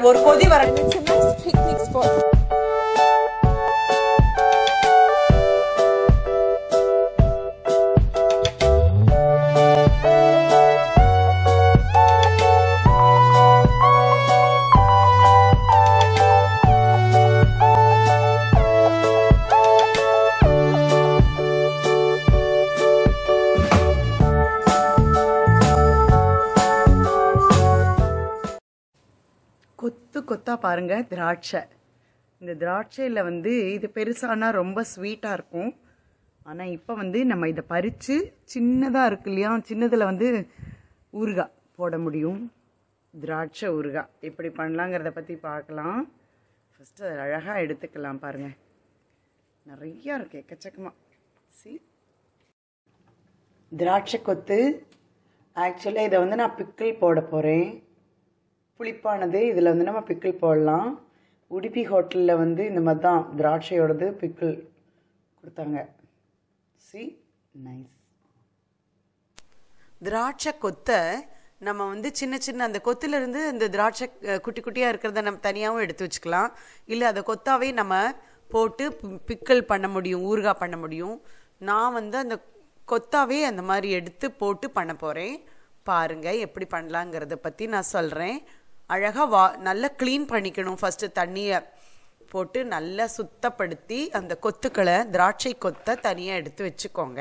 ஒரு கொதி வர It's a nice picnic spot. கொத்து கொத்தா பாருங்க திராட்சை இந்த திராட்சையில் வந்து இது பெருசானா ரொம்ப ஸ்வீட்டாக இருக்கும் ஆனால் இப்போ வந்து நம்ம இதை பறித்து சின்னதாக இருக்கு இல்லையா சின்னதில் வந்து ஊறுகாய் போட முடியும் திராட்சை ஊறுகாய் எப்படி பண்ணலாங்கிறத பற்றி பார்க்கலாம் ஃபஸ்ட்டு அதை அழகாக எடுத்துக்கலாம் பாருங்கள் நிறையா இருக்கு எக்கச்சக்கமாக சி திராட்சை கொத்து ஆக்சுவலாக இதை வந்து நான் பிக்கிள் போட போகிறேன் புளிப்பானது இதில் வந்து நம்ம பிக்கிள் போடலாம் உடுப்பி ஹோட்டலில் வந்து இந்த மாதிரி தான் திராட்சையோடது பிக்கிள் கொடுத்தாங்க சி நைஸ் திராட்சை கொத்தை நம்ம வந்து சின்ன சின்ன அந்த கொத்திலிருந்து இந்த திராட்சை அஹ், குட்டி குட்டியாக இருக்கிறத நம்ம தனியாகவும் எடுத்து வச்சுக்கலாம் இல்லை அதை கொத்தாவே நம்ம போட்டு பிக்கிள் பண்ண முடியும் ஊறுகாய் பண்ண முடியும் நான் வந்து அந்த கொத்தாவே அந்த மாதிரி எடுத்து போட்டு பண்ண போகிறேன் பாருங்க எப்படி பண்ணலாங்கிறத பற்றி நான் சொல்கிறேன் அழகாக வா நல்லா க்ளீன் பண்ணிக்கணும் ஃபஸ்ட்டு தண்ணியை போட்டு நல்லா சுத்தப்படுத்தி அந்த கொத்துக்களை திராட்சை கொத்தை தனியாக எடுத்து வச்சுக்கோங்க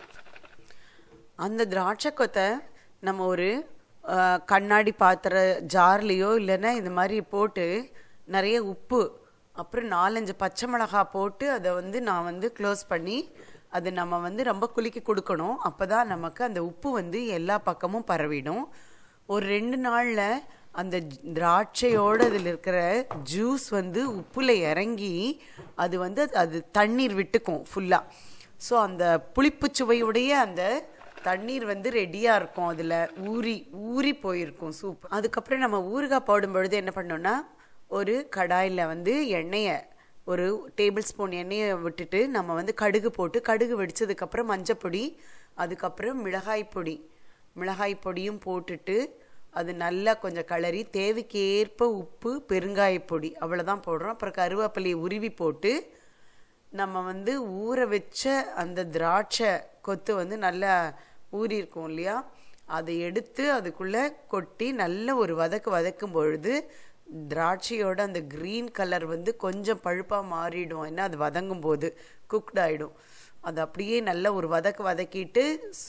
அந்த திராட்சை கொத்தை நம்ம ஒரு அஹ், கண்ணாடி பாத்திர ஜார்லேயோ இல்லைன்னா இந்த மாதிரி போட்டு நிறைய உப்பு அப்புறம் நாலஞ்சு பச்சை மிளகாய் போட்டு அதை வந்து நான் வந்து க்ளோஸ் பண்ணி அது நம்ம வந்து ரொம்ப குலுக்கி கொடுக்கணும் அப்போ தான் நமக்கு அந்த உப்பு வந்து எல்லா பக்கமும் பரவிடும் ஒரு ரெண்டு நாளில் அந்த ஜ- திராட்சையோட அதில் இருக்கிற ஜூஸ் வந்து உப்புல இறங்கி அது வந்து அது தண்ணீர் விட்டுக்கும் ஃபுல்லாக ஸோ அந்த புளிப்பு சுவையுடைய அந்த தண்ணீர் வந்து ரெடியாக இருக்கும் அதில் ஊறி ஊறி போயிருக்கும் சூப் அதுக்கப்புறம் நம்ம ஊறுகாய் போடும் பொழுது என்ன பண்ணோம்னா ஒரு கடாயில் வந்து எண்ணெயை ஒரு டேபிள் ஸ்பூன் எண்ணெயை விட்டுட்டு நம்ம வந்து கடுகு போட்டு கடுகு வெடிச்சதுக்கப்புறம் மஞ்சப்பொடி அதுக்கப்புறம் மிளகாய் பொடி மிளகாய் பொடியும் போட்டுட்டு அது நல்லா கொஞ்சம் கிளறி தேவைக்கேற்ப உப்பு பெருங்காயப் பொடி அவ்வளோதான் போடுறோம் அப்புறம் கருவேப்பிலையை உருவி போட்டு நம்ம வந்து ஊற வச்ச அந்த திராட்சை கொத்து வந்து நல்லா ஊறி இருக்கும் இல்லையா அதை எடுத்து அதுக்குள்ளே கொட்டி நல்ல ஒரு வதக்கு வதக்கும் பொழுது திராட்சையோட அந்த க்ரீன் கலர் வந்து கொஞ்சம் பழுப்பாக மாறிடும் ஏன்னா அது வதங்கும் போது குக்ட் ஆகிடும் அது அப்படியே நல்ல ஒரு வதக்கு வதக்கிட்டு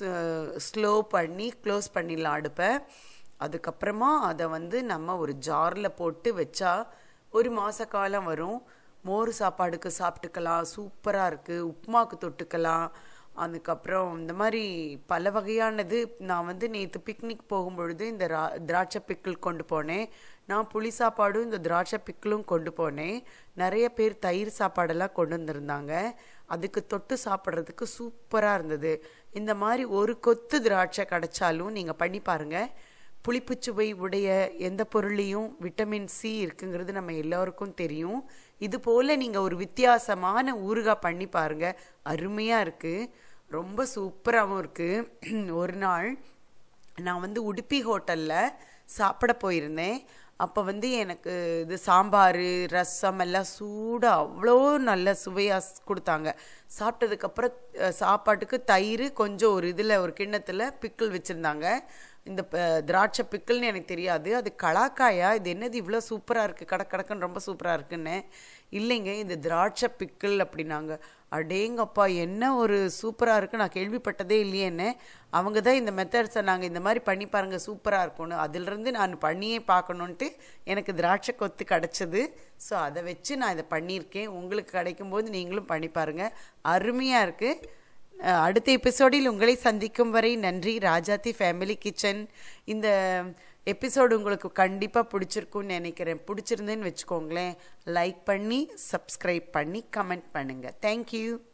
ஸ்லோ பண்ணி க்ளோஸ் பண்ணிடலாம் அடுப்பை அதுக்கப்புறமா அதை வந்து நம்ம ஒரு ஜாரில் போட்டு வச்சா ஒரு மாத காலம் வரும் மோர் சாப்பாடுக்கு சாப்பிட்டுக்கலாம் சூப்பராக இருக்குது உப்புமாக்கு தொட்டுக்கலாம் அதுக்கப்புறம் இந்த மாதிரி பல வகையானது நான் வந்து நேற்று பிக்னிக் போகும்பொழுது இந்த ரா திராட்சை பிக்கிள் கொண்டு போனேன் நான் புளி சாப்பாடும் இந்த திராட்சை பிக்கிளும் கொண்டு போனேன் நிறைய பேர் தயிர் சாப்பாடெல்லாம் கொண்டு வந்திருந்தாங்க அதுக்கு தொட்டு சாப்பிட்றதுக்கு சூப்பராக இருந்தது இந்த மாதிரி ஒரு கொத்து திராட்சை கிடைச்சாலும் நீங்கள் பண்ணி பாருங்கள் புளிப்புச்சுவை உடைய எந்த பொருளையும் விட்டமின் சி இருக்குங்கிறது நம்ம எல்லாருக்கும் தெரியும் இது போல் நீங்கள் ஒரு வித்தியாசமான ஊறுகாய் பண்ணி பாருங்க அருமையாக இருக்குது ரொம்ப சூப்பராகவும் இருக்குது ஒரு நாள் நான் வந்து உடுப்பி ஹோட்டலில் சாப்பிட போயிருந்தேன் அப்போ வந்து எனக்கு இது சாம்பார் ரசம் எல்லாம் சூடாக அவ்வளோ நல்ல சுவையாக கொடுத்தாங்க சாப்பிட்டதுக்கப்புறம் அஹ், சாப்பாட்டுக்கு தயிர் கொஞ்சம் ஒரு இதில் ஒரு கிண்ணத்தில் பிக்கிள் வச்சுருந்தாங்க இந்த ப- திராட்சை பிக்கிள்னு எனக்கு தெரியாது அது கலாக்காயா இது என்னது இவ்வளோ சூப்பராக இருக்குது கடக் கடக்குன்னு ரொம்ப சூப்பராக இருக்குன்னு இல்லைங்க இது திராட்சை பிக்கிள் அப்படின்னாங்க அடேங்கப்பா என்ன ஒரு சூப்பராக இருக்குது நான் கேள்விப்பட்டதே இல்லையேன்னு அவங்க தான் இந்த மெத்தட் சொன்னாங்க இந்த மாதிரி பண்ணி பாருங்க சூப்பராக இருக்கும்னு அதிலிருந்து நான் பண்ணியே பார்க்கணுன்ட்டு எனக்கு திராட்சை கொத்து கிடச்சிது ஸோ அதை வச்சு நான் இதை பண்ணியிருக்கேன் உங்களுக்கு கிடைக்கும்போது நீங்களும் பண்ணி பாருங்கள் அருமையாக இருக்குது அஹ் அடுத்த எபிசோடில் உங்களை சந்திக்கும் வரை நன்றி ராஜாத்தி ஃபேமிலி கிச்சன் இந்த எபிசோடு உங்களுக்கு கண்டிப்பாக பிடிச்சிருக்கும்னு நினைக்கிறேன் பிடிச்சிருந்தேன்னு வச்சுக்கோங்களேன் லைக் பண்ணி சப்ஸ்கிரைப் பண்ணி கமெண்ட் பண்ணுங்கள் தேங்க்யூ